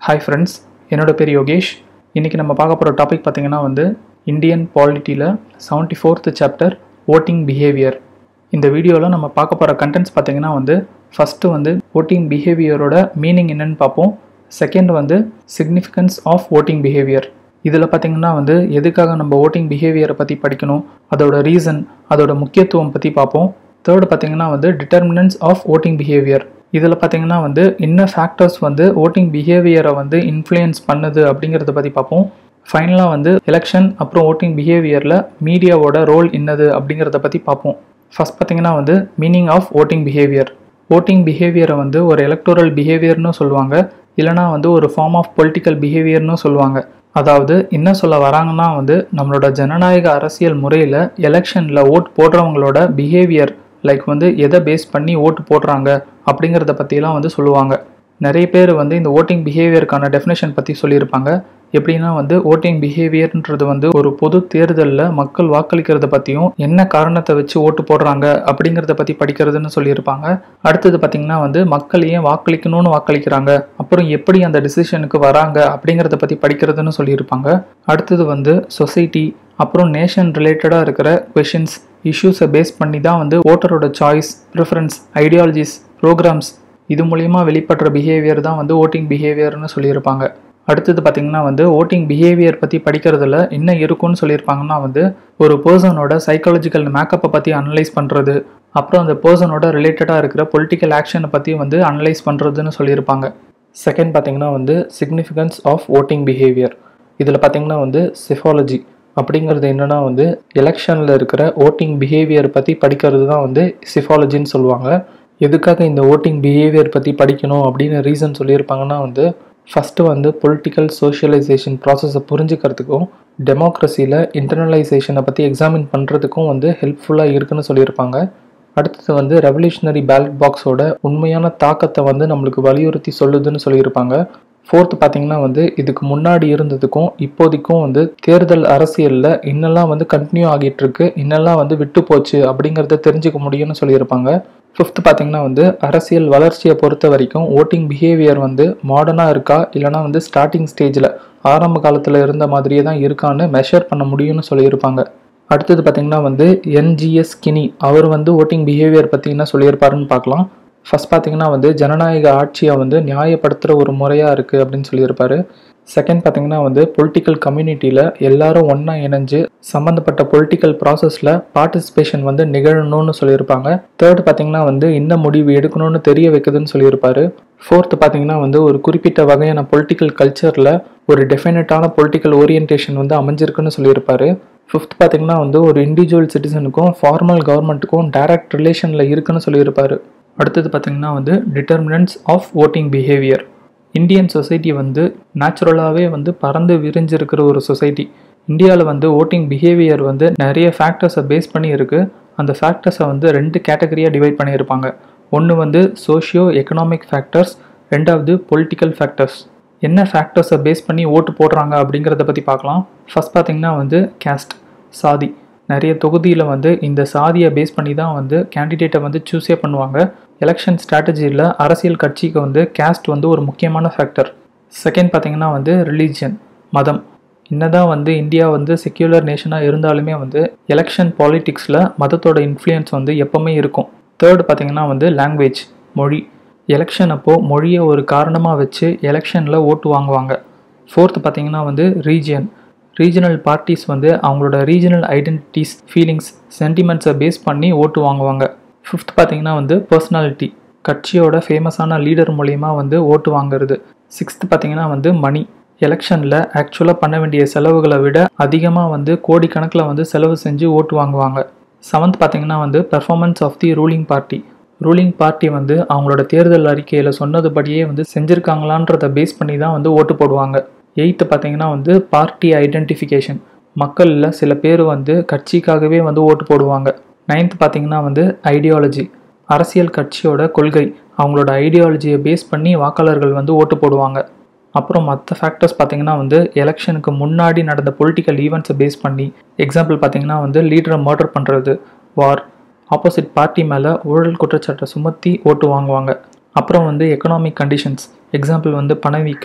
hi friends என்னோட பேர் யோகேஷ் இன்றைக்கி நம்ம பார்க்க போகிற டாபிக் பார்த்தீங்கன்னா வந்து இந்தியன் பாலிட்டியில் seventy fourth chapter voting behaviour இந்த வீடியோவில் நம்ம பார்க்க போகிற கண்டென்ட்ஸ் பார்த்தீங்கன்னா வந்து ஃபஸ்ட்டு வந்து ஓட்டிங் பிஹேவியரோட மீனிங் என்னன்னு பார்ப்போம் செகண்ட் வந்து சிக்னிஃபிகன்ஸ் ஆஃப் ஓட்டிங் பிஹேவியர் இதில் பார்த்தீங்கன்னா வந்து எதுக்காக நம்ம ஓட்டிங் பிஹேவியரை பற்றி படிக்கணும் அதோட ரீசன் அதோட முக்கியத்துவம் பற்றி பார்ப்போம் தேர்டு பார்த்தீங்கன்னா வந்து டிட்டர்மினன்ஸ் ஆஃப் ஓட்டிங் பிஹேவியர் இதில் பார்த்தீங்கன்னா வந்து என்ன ஃபேக்டர்ஸ் வந்து ஓட்டிங் பிஹேவியரை வந்து இன்ஃப்ளூயன்ஸ் பண்ணுது அப்படிங்கிறத பற்றி பார்ப்போம் ஃபைனலாக வந்து எலெக்ஷன் அப்புறம் ஓட்டிங் பிஹேவியரில் மீடியாவோட ரோல் என்னது அப்படிங்கிறத பற்றி பார்ப்போம் ஃபஸ்ட் பார்த்தீங்கன்னா வந்து meaning of voting behaviour voting பிஹேவியரை வந்து ஒரு எலக்டோரல் பிஹேவியர்னு சொல்லுவாங்க இல்லைனா வந்து ஒரு ஃபார்ம் ஆஃப் பொலிட்டிக்கல் பிஹேவியர்னு சொல்லுவாங்க அதாவது என்ன சொல்ல வராங்கன்னா வந்து நம்மளோட ஜனநாயக அரசியல் முறையில் எலெக்ஷனில் ஓட் போடுறவங்களோட பிஹேவியர் லைக் வந்து எதை பேஸ் பண்ணி ஓட்டு போடுறாங்க அப்படிங்கிறத பற்றிலாம் வந்து சொல்லுவாங்க நிறைய பேர் வந்து இந்த ஓட்டிங் பிஹேவியருக்கான டெஃபினேஷன் பற்றி சொல்லியிருப்பாங்க எப்படின்னா வந்து ஓட்டிங் பிஹேவியர்ன்றது வந்து ஒரு பொது தேர்தலில் மக்கள் வாக்களிக்கிறத பற்றியும் என்ன காரணத்தை வச்சு ஓட்டு போடுறாங்க அப்படிங்கிறத பற்றி படிக்கிறதுன்னு சொல்லியிருப்பாங்க அடுத்தது பார்த்திங்கன்னா வந்து மக்கள் ஏன் வாக்களிக்கணும்னு வாக்களிக்கிறாங்க அப்புறம் எப்படி அந்த டிசிஷனுக்கு வராங்க அப்படிங்கிறத பற்றி படிக்கிறதுன்னு சொல்லியிருப்பாங்க அடுத்தது வந்து சொசைட்டி அப்புறம் நேஷன் ரிலேட்டடாக இருக்கிற கொஷின்ஸ் இஷ்யூஸை பேஸ் பண்ணி தான் வந்து ஓட்டரோட சாய்ஸ் ப்ரிஃபரன்ஸ் ஐடியாலஜிஸ் ப்ரோக்ராம்ஸ் இது மூலியமாக வெளிப்படுற பிஹேவியர் தான் வந்து ஓட்டிங் பிஹேவியர்னு சொல்லியிருப்பாங்க அடுத்தது பார்த்திங்கன்னா வந்து ஓட்டிங் பிஹேவியர் பற்றி படிக்கிறதுல என்ன இருக்கும்னு சொல்லியிருப்பாங்கன்னா வந்து ஒரு பர்சனோட சைக்காலஜிக்கல் மேக்கப்பை பற்றி அனலைஸ் பண்ணுறது அப்புறம் அந்த பர்சனோட ரிலேட்டடாக இருக்கிற பொலிட்டிக்கல் ஆக்ஷனை பற்றி வந்து அனலைஸ் பண்ணுறதுன்னு சொல்லியிருப்பாங்க செகண்ட் பார்த்திங்கன்னா வந்து சிக்னிஃபிகன்ஸ் ஆஃப் ஓட்டிங் பிஹேவியர் இதில் பார்த்திங்கன்னா வந்து சிஃபாலஜி அப்படிங்கிறது என்னென்னா வந்து எலெக்ஷனில் இருக்கிற ஓட்டிங் பிஹேவியர் பற்றி படிக்கிறது தான் வந்து சிஃபாலஜின்னு சொல்லுவாங்க எதுக்காக இந்த ஓட்டிங் பிஹேவியர் பற்றி படிக்கணும் அப்படின்னு ரீசன் சொல்லியிருப்பாங்கன்னா வந்து ஃபஸ்ட்டு வந்து பொலிட்டிக்கல் சோஷியலைசேஷன் ப்ராசஸை புரிஞ்சுக்கிறதுக்கும் டெமோக்ரஸியில் இன்டர்னலைசேஷனை பற்றி எக்ஸாமின் பண்ணுறதுக்கும் வந்து ஹெல்ப்ஃபுல்லாக இருக்குன்னு சொல்லியிருப்பாங்க அடுத்தது வந்து ரெவல்யூஷனரி பேலட் பாக்ஸோட உண்மையான தாக்கத்தை வந்து நம்மளுக்கு வலியுறுத்தி சொல்லுதுன்னு சொல்லியிருப்பாங்க ஃபோர்த்து பார்த்தீங்கன்னா வந்து இதுக்கு முன்னாடி இருந்ததுக்கும் இப்போதைக்கும் வந்து தேர்தல் அரசியலில் இன்னெல்லாம் வந்து கண்டினியூ ஆகிட்டு இருக்கு இன்னெல்லாம் வந்து விட்டு போச்சு அப்படிங்கிறத தெரிஞ்சுக்க முடியும்னு சொல்லியிருப்பாங்க ஃபிஃப்த் பார்த்தீங்கன்னா வந்து அரசியல் வளர்ச்சியை பொறுத்த வரைக்கும் ஓட்டிங் பிஹேவியர் வந்து மாடர்னாக இருக்கா இல்லைனா வந்து ஸ்டார்டிங் ஸ்டேஜில் ஆரம்ப காலத்தில் இருந்த மாதிரியே தான் இருக்கான்னு மெஷர் பண்ண முடியும்னு சொல்லியிருப்பாங்க அடுத்தது பார்த்தீங்கன்னா வந்து என்ஜிஎஸ் கினி அவர் வந்து ஓட்டிங் பிஹேவியர் பற்றி என்ன சொல்லியிருப்பாருன்னு பார்க்கலாம் ஃபஸ்ட் பார்த்தீங்கன்னா வந்து ஜனநாயக ஆட்சியை வந்து நியாயப்படுத்துகிற ஒரு முறையாக இருக்குது அப்படின்னு சொல்லியிருப்பாரு செகண்ட் பார்த்தீங்கன்னா வந்து பொலிட்டிக்கல் கம்யூனிட்டியில் எல்லாரும் ஒன்றா இணைஞ்சு சம்மந்தப்பட்ட பொலிட்டிக்கல் ப்ராசஸில் பார்ட்டிசிபேஷன் வந்து நிகழணும்னு சொல்லியிருப்பாங்க தேர்ட் பார்த்தீங்கன்னா வந்து இந்த முடிவு எடுக்கணும்னு தெரிய வைக்குதுன்னு சொல்லியிருப்பாரு ஃபோர்த்து பார்த்தீங்கன்னா வந்து ஒரு குறிப்பிட்ட வகையான பொலிட்டிக்கல் கல்ச்சரில் ஒரு டெஃபினட்டான பொலிட்டிக்கல் ஓரியன்டேஷன் வந்து அமைஞ்சிருக்குன்னு சொல்லியிருப்பாரு ஃபிஃப்த் பார்த்தீங்கன்னா வந்து ஒரு இண்டிவிஜுவல் சிட்டிசனுக்கும் ஃபார்மல் கவர்மெண்ட்டுக்கும் டைரக்ட் ரிலேஷனில் இருக்குன்னு சொல்லியிருப்பாரு அடுத்தது பார்த்திங்கன்னா வந்து determinants of voting behaviour Indian society வந்து நேச்சுரலாகவே வந்து பறந்து விரிஞ்சிருக்கிற ஒரு சொசைட்டி இந்தியாவில் வந்து ஓட்டிங் பிஹேவியர் வந்து நிறைய ஃபேக்டர்ஸை பேஸ் பண்ணி இருக்குது அந்த ஃபேக்டர்ஸை வந்து ரெண்டு கேட்டகரியாக டிவைட் பண்ணியிருப்பாங்க ஒன்று வந்து சோஷியோ எக்கனாமிக் ஃபேக்டர்ஸ் ரெண்டாவது பொலிட்டிக்கல் ஃபேக்டர்ஸ் என்ன ஃபேக்டர்ஸை பேஸ் பண்ணி ஓட்டு போடுறாங்க அப்படிங்கிறத பற்றி பார்க்கலாம் ஃபஸ்ட் பார்த்திங்கன்னா வந்து கேஸ்ட் சாதி நிறைய தொகுதியில் வந்து இந்த சாதியை பேஸ் பண்ணி தான் வந்து கேண்டிடேட்டை வந்து சூஸே பண்ணுவாங்க எலெக்ஷன் ஸ்ட்ராட்டஜியில் அரசியல் கட்சிக்கு வந்து கேஸ்ட் வந்து ஒரு முக்கியமான ஃபேக்டர் செகண்ட் பார்த்திங்கன்னா வந்து ரிலீஜியன் மதம் என்னதான் வந்து இந்தியா வந்து செக்யூலர் நேஷனாக இருந்தாலுமே வந்து எலெக்ஷன் பாலிட்டிக்ஸில் மதத்தோட இன்ஃப்ளூயன்ஸ் வந்து எப்போவுமே இருக்கும் தேர்டு பார்த்திங்கன்னா வந்து லாங்குவேஜ் மொழி எலெக்ஷன் அப்போது மொழியை ஒரு காரணமாக வச்சு எலெக்ஷனில் ஓட்டு வாங்குவாங்க ஃபோர்த்து பார்த்திங்கன்னா வந்து ரீஜியன் ரீஜனல் பார்ட்டிஸ் வந்து அவங்களோட ரீஜனல் ஐடென்டிட்டிஸ் ஃபீலிங்ஸ் சென்டிமெண்ட்ஸை பேஸ் பண்ணி ஓட்டு வாங்குவாங்க ஃபிஃப்த் பார்த்தீங்கன்னா வந்து பர்சனாலிட்டி கட்சியோட ஃபேமஸான லீடர் மூலயமா வந்து ஓட்டு வாங்குறது சிக்ஸ்த் பார்த்தீங்கன்னா வந்து மணி எலெக்ஷனில் ஆக்சுவலாக பண்ண வேண்டிய செலவுகளை விட அதிகமாக வந்து கோடிக்கணக்கில் வந்து செலவு செஞ்சு ஓட்டு வாங்குவாங்க செவன்த் பார்த்தீங்கன்னா வந்து performance of the ruling party ruling party வந்து அவங்களோட தேர்தல் அறிக்கையில் சொன்னதுபடியே வந்து செஞ்சுருக்காங்களான்றத பேஸ் பண்ணி தான் வந்து ஓட்டு போடுவாங்க எயித்து பார்த்தீங்கன்னா வந்து பார்ட்டி ஐடென்டிஃபிகேஷன் மக்களில் சில பேர் வந்து கட்சிக்காகவே வந்து ஓட்டு போடுவாங்க நைன்த் பார்த்தீங்கன்னா வந்து ஐடியாலஜி அரசியல் கட்சியோட கொள்கை அவங்களோட ஐடியாலஜியை பேஸ் பண்ணி வாக்காளர்கள் வந்து ஓட்டு போடுவாங்க அப்புறம் மற்ற ஃபேக்டர்ஸ் பார்த்தீங்கன்னா வந்து எலெக்ஷனுக்கு முன்னாடி நடந்த பொலிட்டிக்கல் ஈவெண்ட்ஸை பேஸ் பண்ணி எக்ஸாம்பிள் பார்த்தீங்கன்னா வந்து லீடரை மர்டர் பண்ணுறது வார் ஆப்போசிட் பார்ட்டி மேலே ஊழல் குற்றச்சாட்டை சுமத்தி ஓட்டு வாங்குவாங்க அப்புறம் வந்து எக்கனாமிக் கண்டிஷன்ஸ் எக்ஸாம்பிள் வந்து பணவீக்கம்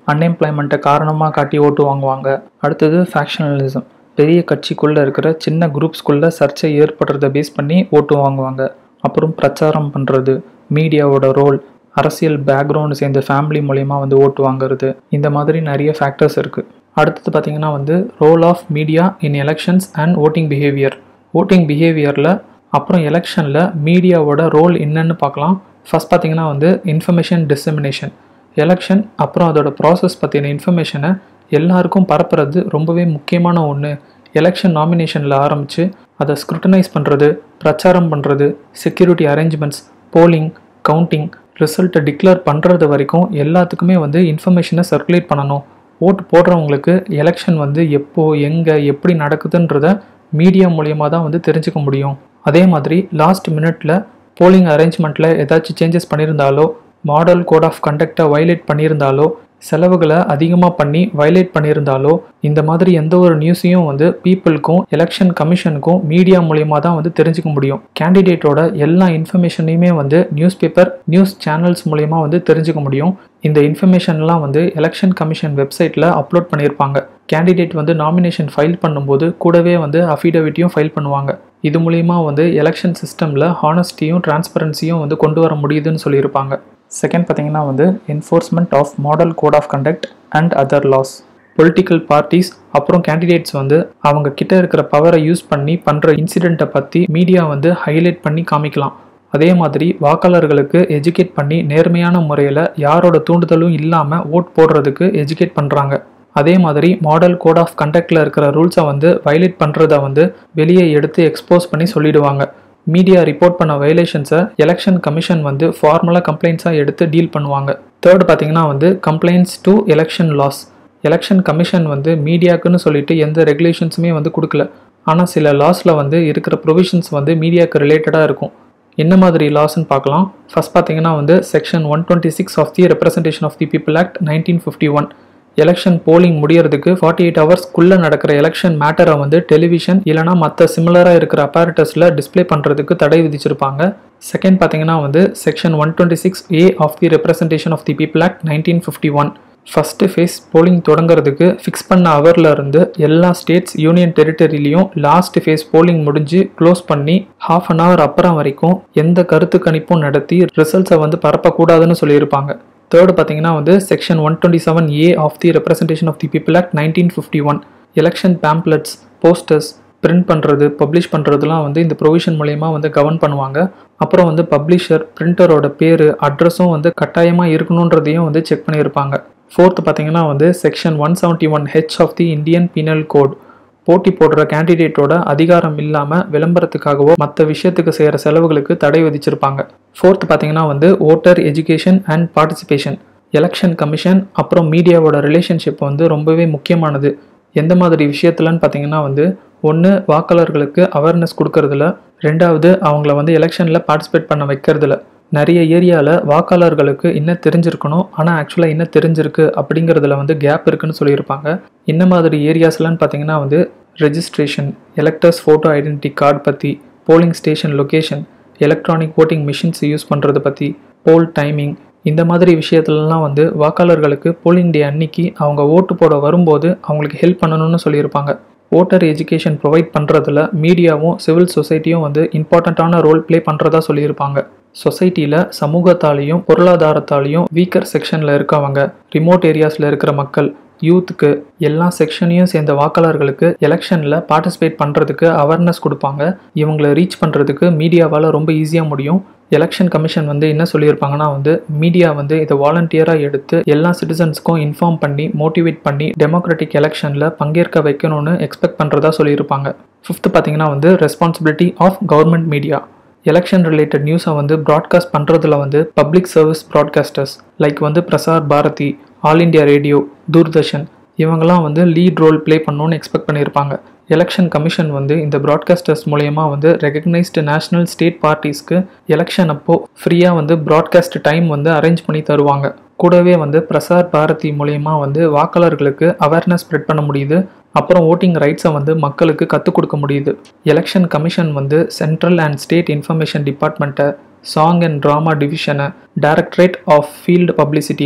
அன்எம்ப்ளாய்மெண்ட்டை காரணமாக காட்டி ஓட்டு வாங்குவாங்க அடுத்தது ஃபேக்ஷனலிசம் பெரிய கட்சிக்குள்ளே இருக்கிற சின்ன குரூப்ஸ்குள்ளே சர்ச்சை ஏற்படுறத பேஸ் பண்ணி ஓட்டு வாங்குவாங்க அப்புறம் பிரச்சாரம் பண்ணுறது மீடியாவோட ரோல் அரசியல் பேக்ரவுண்டு சேர்ந்த ஃபேமிலி மூலயமா வந்து ஓட்டு வாங்குறது இந்த மாதிரி நிறைய ஃபேக்டர்ஸ் இருக்குது அடுத்தது பார்த்திங்கன்னா வந்து role of media in elections and voting behaviour voting பிஹேவியரில் அப்புறம் எலெக்ஷனில் மீடியாவோட ரோல் என்னன்னு பார்க்கலாம் ஃபஸ்ட் பார்த்திங்கன்னா வந்து இன்ஃபர்மேஷன் டிசமினேஷன் எலெக்ஷன் அப்புறம் அதோட ப்ராசஸ் பற்றின இன்ஃபர்மேஷனை எல்லாருக்கும் பரப்புறது ரொம்பவே முக்கியமான ஒன்று எலெக்ஷன் நாமினேஷனில் ஆரம்பித்து அதை ஸ்க்ரூட்டனைஸ் பண்ணுறது பிரச்சாரம் பண்ணுறது செக்யூரிட்டி அரேஞ்ச்மெண்ட்ஸ் போலிங் கவுண்டிங் ரிசல்ட்டை டிக்ளேர் பண்ணுறது வரைக்கும் எல்லாத்துக்குமே வந்து இன்ஃபர்மேஷனை சர்க்குலேட் பண்ணணும் ஓட்டு போடுறவங்களுக்கு எலெக்ஷன் வந்து எப்போ எங்கே எப்படி நடக்குதுன்றத மீடியா மூலியமாக தான் வந்து தெரிஞ்சுக்க முடியும் அதே மாதிரி லாஸ்ட் மினிட்ல போலிங் அரேஞ்ச்மெண்ட்டில் ஏதாச்சும் சேஞ்சஸ் பண்ணியிருந்தாலோ மாடல் கோட் ஆஃப் கண்டக்டை வயலேட் பண்ணியிருந்தாலோ செலவுகளை அதிகமாக பண்ணி வயலேட் பண்ணியிருந்தாலோ இந்த மாதிரி எந்த ஒரு நியூஸையும் வந்து பீப்புளுக்கும் எலெக்ஷன் கமிஷனுக்கும் மீடியா மூலியமாக தான் வந்து தெரிஞ்சுக்க முடியும் கேண்டிடேட்டோட எல்லா இன்ஃபர்மேஷனையுமே வந்து நியூஸ் பேப்பர் நியூஸ் சேனல்ஸ் மூலியமா வந்து தெரிஞ்சுக்க முடியும் இந்த இன்ஃபர்மேஷன்லாம் வந்து எலெக்ஷன் கமிஷன் வெப்சைட்டில் அப்லோட் பண்ணியிருப்பாங்க கேண்டிடேட் வந்து நாமினேஷன் ஃபைல் பண்ணும்போது கூடவே வந்து அஃபிடவிட்டையும் ஃபைல் பண்ணுவாங்க இது மூலிமா வந்து எலெக்ஷன் சிஸ்டமில் ஹானஸ்டியும் டிரான்ஸ்பரன்சியும் வந்து கொண்டு வர முடியுதுன்னு சொல்லியிருப்பாங்க செகண்ட் பார்த்தீங்கன்னா வந்து enforcement of model code of conduct and other laws political parties அப்புறம் கேண்டிடேட்ஸ் வந்து அவங்க கிட்ட இருக்கிற பவரை யூஸ் பண்ணி பண்ணுற இன்சிடெண்ட்டை பற்றி மீடியா வந்து ஹைலைட் பண்ணி காமிக்கலாம் அதே மாதிரி வாக்காளர்களுக்கு எஜுகேட் பண்ணி நேர்மையான முறையில் யாரோட தூண்டுதலும் இல்லாமல் ஓட் போடுறதுக்கு எஜுகேட் பண்ணுறாங்க அதே மாதிரி மாடல் கோட் ஆஃப் கண்டக்டில் இருக்கிற ரூல்ஸை வந்து வயலேட் பண்ணுறத வந்து வெளியே எடுத்து எக்ஸ்போஸ் பண்ணி சொல்லிடுவாங்க மீடியா ரிப்போர்ட் பண்ண வயலேஷன்ஸை எலெக்ஷன் கமிஷன் வந்து ஃபார்மலாக கம்ப்ளைண்ட்ஸாக எடுத்து டீல் பண்ணுவாங்க தேர்ட் பார்த்தீங்கன்னா வந்து complaints to election laws election commission வந்து மீடியாக்குன்னு சொல்லிட்டு எந்த ரெகுலேஷன்ஸுமே வந்து கொடுக்கல ஆனால் சில லாஸில் வந்து இருக்கிற ப்ரொவிஷன்ஸ் வந்து மீடியாவுக்கு ரிலேட்டடாக இருக்கும் என்ன மாதிரி லாஸ்ன்னு பார்க்கலாம் ஃபர்ஸ்ட் பார்த்தீங்கன்னா வந்து section one twenty six of the representation of the people act nineteen fifty one election polling முடியறதுக்கு ஃபார்ட்டி எயிட் ஹவர்ஸ்க்குள்ளே நடக்கிற எலெக்ஷன் மேட்டரை வந்து டெலிவிஷன் இல்லைனா மற்ற சிமிலராக இருக்கிற அப்பாரட்டஸில் டிஸ்பிளே பண்ணுறதுக்கு தடை விதிச்சிருப்பாங்க செகண்ட் பார்த்தீங்கன்னா வந்து section one twenty six A of the representation of the people act nineteen fifty one first phase polling தொடங்குறதுக்கு ஃபிக்ஸ் பண்ண ஹவரில் இருந்து எல்லா ஸ்டேட்ஸ் யூனியன் டெரிட்டரிலையும் லாஸ்ட் ஃபேஸ் போலிங் முடிஞ்சு க்ளோஸ் பண்ணி ஹாஃப் அன் ஹவர் அப்புறம் வரைக்கும் எந்த கருத்து கணிப்பும் நடத்தி ரிசல்ட்ஸை வந்து பரப்பக்கூடாதுன்னு சொல்லியிருப்பாங்க தேர்டு பார்த்தீங்கன்னா வந்து section one twenty seven A of the representation of the people act nineteen fifty one election pamphlets posters print பண்ணுறது பப்ளிஷ் பண்ணுறதுலாம் வந்து இந்த ப்ரொவிஷன் மூலயமா வந்து கவர்ன் பண்ணுவாங்க அப்புறம் வந்து பப்ளிஷர் பிரிண்டரோட பேர் அட்ரஸும் வந்து கட்டாயமாக இருக்கணுன்றதையும் வந்து செக் பண்ணியிருப்பாங்க ஃபோர்த்து பார்த்தீங்கன்னா வந்து section one seventy one H of the Indian penal code போட்டி போடுற கேண்டிடேட்டோட அதிகாரம் இல்லாமல் விளம்பரத்துக்காகவோ மற்ற விஷயத்துக்கு செய்கிற செலவுகளுக்கு தடை விதிச்சிருப்பாங்க ஃபோர்த் பார்த்தீங்கன்னா வந்து voter education and participation election commission அப்புறம் மீடியாவோட ரிலேஷன்ஷிப் வந்து ரொம்பவே முக்கியமானது எந்த மாதிரி விஷயத்துலன்னு பார்த்தீங்கன்னா வந்து ஒன்று வாக்காளர்களுக்கு அவேர்னஸ் கொடுக்கறதுல ரெண்டாவது அவங்கள வந்து எலெக்ஷனில் பார்ட்டிசிபேட் பண்ண வைக்கிறதுல நிறைய ஏரியாவில் வாக்காளர்களுக்கு என்ன தெரிஞ்சிருக்கணும் ஆனால் ஆக்சுவலாக என்ன தெரிஞ்சிருக்கு அப்படிங்கிறதுல வந்து கேப் இருக்குன்னு சொல்லியிருப்பாங்க என்ன மாதிரி ஏரியாஸ்லாம் பார்த்தீங்கன்னா வந்து registration electors photo identity card பற்றி polling station location electronic voting machines use பண்ணுறது பற்றி போல் டைமிங் இந்த மாதிரி விஷயத்துலலாம் வந்து வாக்காளர்களுக்கு போலிங் டே அன்னைக்கு அவங்க ஓட்டு போட வரும்போது அவங்களுக்கு ஹெல்ப் பண்ணணும்னு சொல்லியிருப்பாங்க ஓட்டர் எஜுகேஷன் ப்ரொவைட் பண்ணுறதுல மீடியாவும் சிவில் சொசைட்டியும் வந்து இம்பார்ட்டண்ட்டான ரோல் ப்ளே பண்ணுறதா சொல்லியிருப்பாங்க சொசைட்டியில் சமூகத்தாலேயும் பொருளாதாரத்தாலேயும் வீக்கர் செக்ஷனில் இருக்கவங்க ரிமோட் ஏரியாஸில் இருக்கிற மக்கள் யூத்துக்கு எல்லா செக்ஷனையும் சேர்ந்த வாக்காளர்களுக்கு எலெக்ஷனில் பார்ட்டிசிபேட் பண்ணுறதுக்கு அவேர்னஸ் கொடுப்பாங்க இவங்களை ரீச் பண்ணுறதுக்கு மீடியாவால் ரொம்ப ஈஸியாக முடியும் எலெக்ஷன் கமிஷன் வந்து என்ன சொல்லியிருப்பாங்கன்னா வந்து மீடியா வந்து இதை வாலண்டியராக எடுத்து எல்லா சிட்டிசன்ஸ்க்கும் இன்ஃபார்ம் பண்ணி மோட்டிவேட் பண்ணி டெமோக்ராட்டிக் எலெக்ஷனில் பங்கேற்க வைக்கணும்னு எக்ஸ்பெக்ட் பண்ணுறதா சொல்லியிருப்பாங்க ஃபிஃப்த்து பார்த்தீங்கன்னா வந்து responsibility of government media election related நியூஸை வந்து ப்ராட்காஸ்ட் பண்ணுறதுல வந்து பப்ளிக் சர்வீஸ் ப்ராட்காஸ்டர்ஸ் லைக் வந்து Prasar Bharati all India radio Doordarshan இவங்கெல்லாம் வந்து லீட் ரோல் ப்ளே பண்ணணும்னு எக்ஸ்பெக்ட் பண்ணியிருப்பாங்க எலெக்ஷன் கமிஷன் வந்து இந்த ப்ராட்காஸ்டர்ஸ் மூலயமா வந்து ரெகக்னைஸ்டு நேஷனல் ஸ்டேட் பார்ட்டிஸ்க்கு எலெக்ஷன் அப்போ ஃப்ரீயாக வந்து ப்ராட்காஸ்ட் டைம் வந்து அரேஞ்ச் பண்ணி தருவாங்க கூடவே வந்து பிரசார் பாரதி மூலயமா வந்து வாக்காளர்களுக்கு அவேர்னஸ் ஸ்ப்ரெட் பண்ண முடியுது அப்புறம் ஓட்டிங் ரைட்ஸை வந்து மக்களுக்கு கற்றுக் கொடுக்க முடியுது எலெக்ஷன் கமிஷன் வந்து சென்ட்ரல் அண்ட் ஸ்டேட் இன்ஃபர்மேஷன் டிபார்ட்மெண்ட்டை சாங் அண்ட் ட்ராமா டிவிஷனை டைரக்டரேட் ஆஃப் ஃபீல்டு பப்ளிசிட்டியை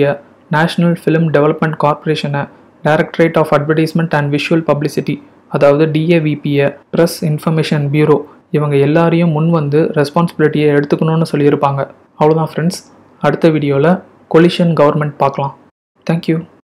நேஷ்னல் ஃபிலிம் டெவலப்மெண்ட் கார்ப்பரேஷனை directorate of advertisement and visual publicity அதாவது டிஏவிபியை ப்ரெஸ் இன்ஃபர்மேஷன் பியூரோ இவங்க எல்லாரையும் முன் வந்து ரெஸ்பான்சிபிலிட்டியை எடுத்துக்கணும்னு சொல்லியிருப்பாங்க அவ்வளோதான் ஃப்ரெண்ட்ஸ் அடுத்த வீடியோவில் கொலிஷன் கவர்மெண்ட் பார்க்கலாம் தேங்க்யூ